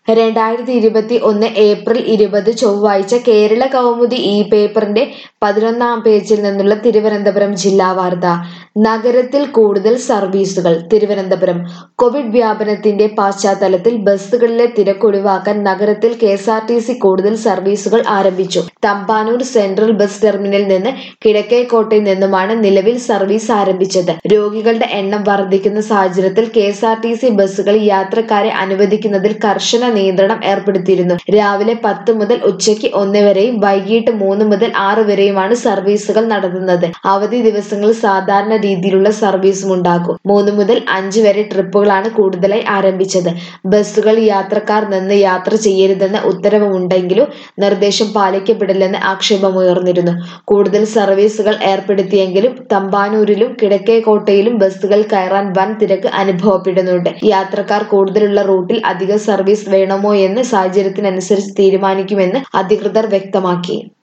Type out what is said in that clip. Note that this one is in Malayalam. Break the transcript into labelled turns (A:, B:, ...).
A: രണ്ടായിരത്തി ഇരുപത്തി ഒന്ന് ഏപ്രിൽ ഇരുപത് ചൊവ്വാഴ്ച കേരള കൗമുദി ഇ പേപ്പറിന്റെ പതിനൊന്നാം പേജിൽ നിന്നുള്ള തിരുവനന്തപുരം ജില്ലാ വാർത്ത നഗരത്തിൽ കൂടുതൽ സർവീസുകൾ തിരുവനന്തപുരം കോവിഡ് വ്യാപനത്തിന്റെ പശ്ചാത്തലത്തിൽ ബസ്സുകളിലെ തിരക്കൊഴിവാക്കാൻ നഗരത്തിൽ K S R T C കൂടുതൽ സർവീസുകൾ ആരംഭിച്ചു തമ്പാനൂർ സെൻട്രൽ ബസ് ടെർമിനലിൽ നിന്ന് കിഴക്കേക്കോട്ടയിൽ നിന്നുമാണ് നിലവിൽ സർവീസ് ആരംഭിച്ചത് രോഗികളുടെ എണ്ണം വർദ്ധിക്കുന്ന സാഹചര്യത്തിൽ K S R T C ബസ്സുകളിൽ യാത്രക്കാരെ അനുവദിക്കുന്നതിൽ കർശന നിയന്ത്രണം ഏർപ്പെടുത്തിയിരുന്നു രാവിലെ പത്ത് മുതൽ ഉച്ചയ്ക്ക് ഒന്ന് വരെയും വൈകിട്ട് മൂന്ന് മുതൽ ആറ് വരെയുമാണ് സർവീസുകൾ നടത്തുന്നത് അവധി ദിവസങ്ങളിൽ സാധാരണ രീതിയിലുള്ള സർവീസും ഉണ്ടാകും മൂന്ന് മുതൽ അഞ്ച് വരെ ട്രിപ്പുകളാണ് കൂടുതലായി ആരംഭിച്ചത് ബസ്സുകൾ യാത്രക്കാർ നിന്ന് യാത്ര ചെയ്യരുതെന്ന ഉത്തരവുണ്ടെങ്കിലും നിർദ്ദേശം പാലിക്കപ്പെടില്ലെന്ന് ആക്ഷേപമുയർന്നിരുന്നു കൂടുതൽ സർവീസുകൾ ഏർപ്പെടുത്തിയെങ്കിലും തമ്പാനൂരിലും കിഴക്കേക്കോട്ടയിലും ബസ്സുകൾ കയറാൻ വൻ തിരക്ക് അനുഭവപ്പെടുന്നുണ്ട് യാത്രക്കാർ കൂടുതലുള്ള റൂട്ടിൽ അധിക സർവീസ് വേണമോ എന്ന് സാഹചര്യത്തിനനുസരിച്ച് തീരുമാനിക്കുമെന്ന് അധികൃതർ വ്യക്തമാക്കി